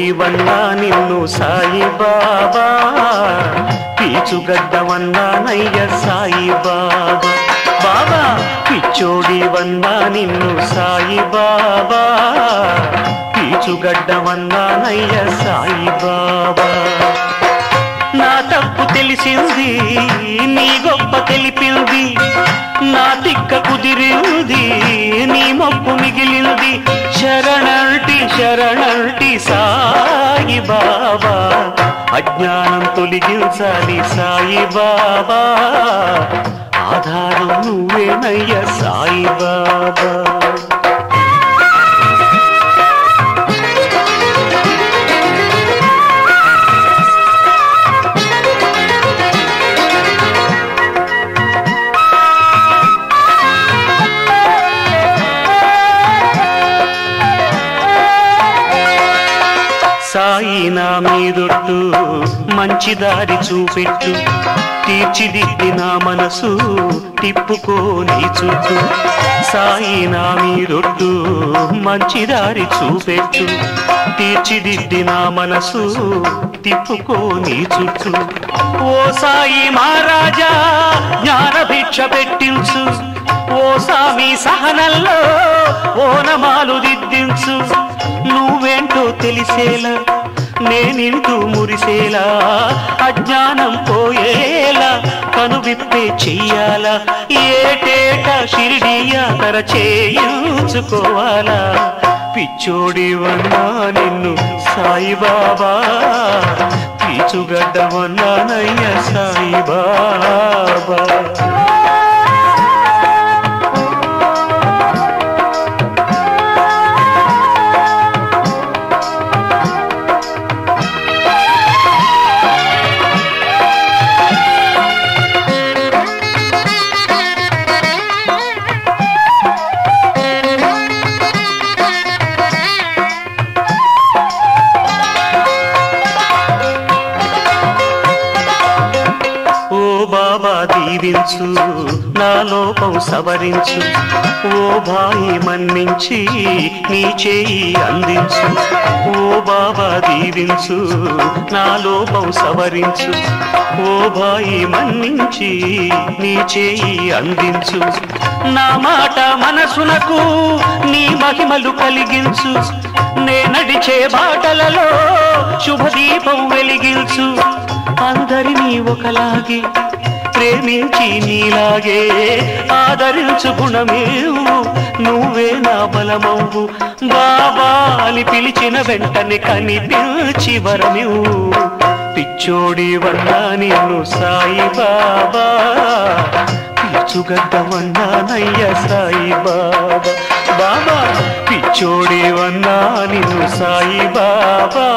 పిచ్చోడివన్నా నిన్ను సాయి బాబా పీచుగడ్డవన్నానయ్య సాయి బాబా బాబా పిచ్చోడివన్నా నిన్ను సాయి బాబా పీచుగడ్డవన్నానయ్య సాయి బాబా నా తప్పు తెలిసింది నీ గొప్ప తెలిపింది నా తిక్క కుదిరింది నీ మొక్కు మిగిలింది శరణంటి శరణంటి సాయి బాబా అజ్ఞానం తొలగించాలి సాయి బాబా ఆధారం నువ్వేనయ్య సాయి బాబా సాయి నా మీదొట్టు మంచి దారి చూపెట్టు తీర్చిదిద్ది నా మనసు తిప్పుకోని చుట్టూ సాయి నా మీదొట్టు మంచి దారి చూపెట్టు తీర్చిదిద్ది నా మనసు తిప్పుకోని చుట్టూ ఓ సాయి మహారాజా జ్ఞాన భిక్ష పెట్టించు ఓ సామి సహనంలో ఓనమాలు దిద్దించు నువ్వేంటో తెలిసేలా నేనింటూ మురిసేలా అజ్ఞానం పోయేలా కనువిప్పే చెయ్యాలా ఏటేటా షిరిడి యాతర చేయించుకోవాలా పిచ్చోడివన్నా నిన్ను సాయిబాబా పీచుగడ్డవన్నానయ్య సాయిబాబా ఓ బాబా దీవించు నా లోపం సవరించు ఓ భాయి మన్నించి నీ చేయి అందించు ఓ బాబా దీవించు నా లోపం సవరించు ఓ భాయి మన్నించి నీ చేయి అందించు నా మాట మనసునకు నీ మహిమలు కలిగించు నే నడిచే బాటలలో శుభదీపం వెలిగించు అందరినీ ఒకలాగే ప్రేమించి నీలాగే ఆదరించు గుణమేవు నువ్వే నా బలమవు బాబా అని పిలిచిన వెంటనే కనిపించి వరమివు పిచ్చోడి వన్నా నిన్ను సాయి బాబా పిచ్చుగడ్డమన్నానయ్య సాయి బాబా బాబా పిచ్చోడి వన్నా నిన్ను సాయి బాబా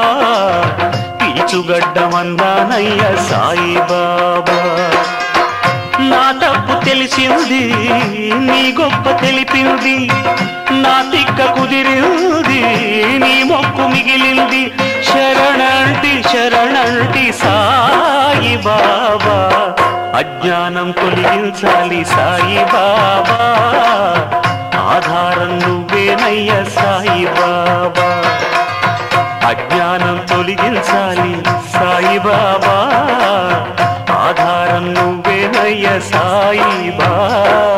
పీచుగడ్డమన్నానయ్య సాయి బాబా నా తప్పు తెలిసింది నీ గొప్ప తెలిపింది నా తిక్క కుదిరింది నీ మొక్కు మిగిలింది శరణంటి శరణంటి సాయి బాబా అజ్ఞానం తొలగించాలి సాయి బాబా ఆధారం నువ్వేనయ్య సాయి బాబా అజ్ఞానం తొలగించాలి సాయి బాబా ఆధారం నువ్వేనయ్య సాయి బాబా